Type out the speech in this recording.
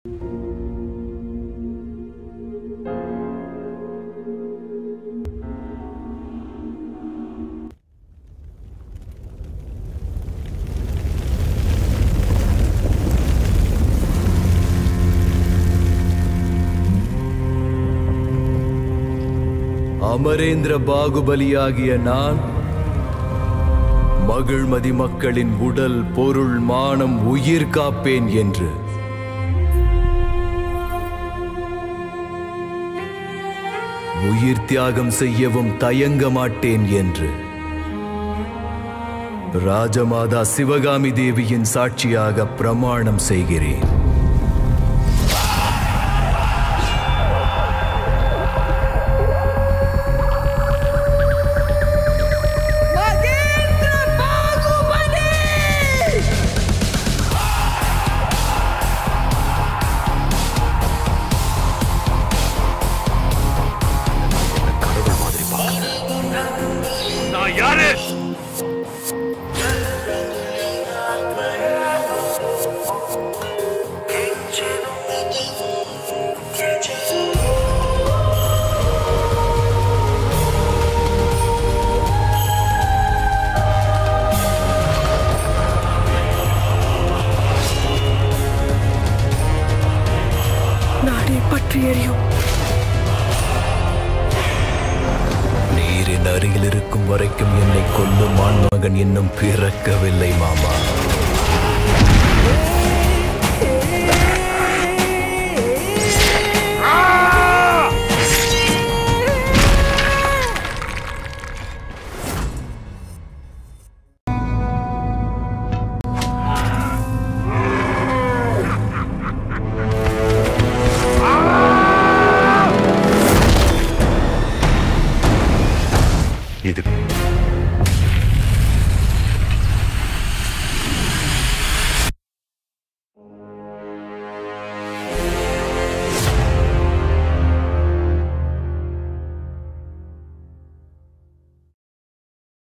அமரேந்திர பாகுபலியாகிய நான் மகிழ்மதி மக்களின் உடல் பொருள் மானம் உயிர் காப்பேன் என்று உயிர் தியாகம் செய்யவும் தயங்க மாட்டேன் என்று ராஜமாதா சிவகாமி தேவியின் சாட்சியாக பிரமாணம் செய்கிறேன் மகேந்திர பாகுபலி நான் யாரு நாடே பற்றி எரியும் நீரின் அருகில் இருக்கும் வரைக்கும் என்னை கொல்லும் ஆண்மகன் இன்னும் பிறக்கவில்லை மாமா இது